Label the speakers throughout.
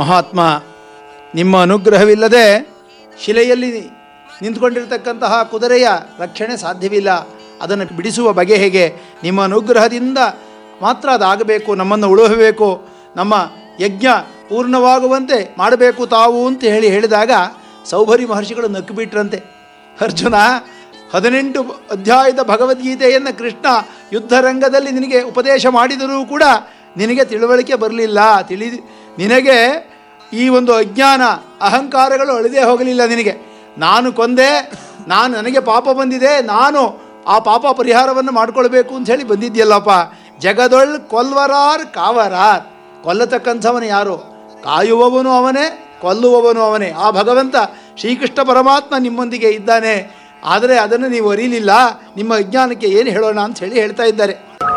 Speaker 1: ಮಹಾತ್ಮ ನಿಮ್ಮ ಅನುಗ್ರಹವಿಲ್ಲದೆ ಶಿಲೆಯಲ್ಲಿ ನಿಂತ್ಕೊಂಡಿರ್ತಕ್ಕಂತಹ ಕುದುರೆಯ ರಕ್ಷಣೆ ಸಾಧ್ಯವಿಲ್ಲ ಅದನ್ನು ಬಿಡಿಸುವ ಬಗೆ ಹೇಗೆ ನಿಮ್ಮ ಅನುಗ್ರಹದಿಂದ ಮಾತ್ರ ಅದಾಗಬೇಕು ನಮ್ಮನ್ನು ಉಳುಹಬೇಕು ನಮ್ಮ ಯಜ್ಞ ಪೂರ್ಣವಾಗುವಂತೆ ಮಾಡಬೇಕು ತಾವು ಅಂತ ಹೇಳಿ ಹೇಳಿದಾಗ ಸೌಭರಿ ಮಹರ್ಷಿಗಳು ನಕ್ಕು ಬಿಟ್ರಂತೆ ಅರ್ಜುನ ಹದಿನೆಂಟು ಅಧ್ಯಾಯದ ಭಗವದ್ಗೀತೆಯನ್ನು ಕೃಷ್ಣ ಯುದ್ಧರಂಗದಲ್ಲಿ ನಿನಗೆ ಉಪದೇಶ ಮಾಡಿದರೂ ಕೂಡ ನಿನಗೆ ತಿಳುವಳಿಕೆ ಬರಲಿಲ್ಲ ತಿಳಿ ನಿನಗೆ ಈ ಒಂದು ಅಜ್ಞಾನ ಅಹಂಕಾರಗಳು ಅಳಿದೇ ಹೋಗಲಿಲ್ಲ ನಿನಗೆ ನಾನು ಕೊಂದೆ ನಾನು ನನಗೆ ಪಾಪ ಬಂದಿದೆ ನಾನು ಆ ಪಾಪ ಪರಿಹಾರವನ್ನು ಮಾಡ್ಕೊಳ್ಬೇಕು ಅಂತ ಹೇಳಿ ಬಂದಿದ್ಯಲ್ಲಪ್ಪ ಜಗದೊಳ್ ಕೊಲ್ವರಾರ್ ಕಾವರಾರ್ ಕೊಲ್ಲತಕ್ಕಂಥವನು ಯಾರು ಕಾಯುವವನು ಅವನೇ ಕೊಲ್ಲುವವನು ಅವನೇ ಆ ಭಗವಂತ ಶ್ರೀಕೃಷ್ಣ ಪರಮಾತ್ಮ ನಿಮ್ಮೊಂದಿಗೆ ಇದ್ದಾನೆ ಆದರೆ ಅದನ್ನು ನೀವು ಅರಿಲಿಲ್ಲ ನಿಮ್ಮ ಅಜ್ಞಾನಕ್ಕೆ ಏನು ಹೇಳೋಣ ಅಂತ ಹೇಳಿ ಹೇಳ್ತಾ ಇದ್ದಾರೆ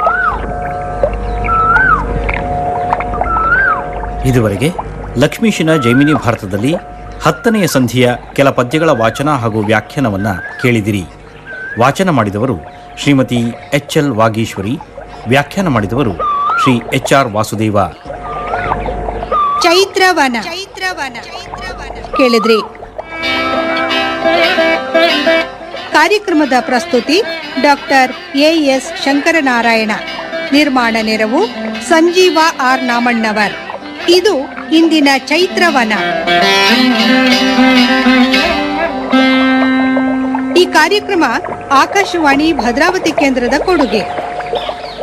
Speaker 2: ಇದುವರೆಗೆ ಲಕ್ಷ್ಮೀಶನ ಜೈಮಿನಿ ಭಾರತದಲ್ಲಿ ಹತ್ತನೆಯ ಸಂಧಿಯ ಕೆಲ ಪದ್ಯಗಳ ವಾಚನ ಹಾಗೂ ವ್ಯಾಖ್ಯಾನವನ್ನು ಕೇಳಿದಿರಿ ವಾಚನ ಮಾಡಿದವರು ಶ್ರೀಮತಿ ಎಚ್ ಎಲ್ ವಾಗೀಶ್ವರಿ ವ್ಯಾಖ್ಯಾನ ಮಾಡಿದವರು ಶ್ರೀ ಎಚ್ ಆರ್ ವಾಸುದೇವ
Speaker 3: ಚೈತ್ರವನ ಚೈತ್ರವನ ಕೇಳಿದ್ರಿ ಕಾರ್ಯಕ್ರಮದ ಪ್ರಸ್ತುತಿ ಡಾಕ್ಟರ್ ಎ ಎಸ್ ಶಂಕರನಾರಾಯಣ ನಿರ್ಮಾಣ ನೆರವು ಸಂಜೀವ ಆರ್ ನಾಮಣ್ಣವರ್ ಇದು ಇಂದಿನ ಚೈತ್ರವನ ಈ ಕಾರ್ಯಕ್ರಮ ಆಕಾಶವಾಣಿ ಭದ್ರಾವತಿ ಕೇಂದ್ರದ ಕೊಡುಗೆ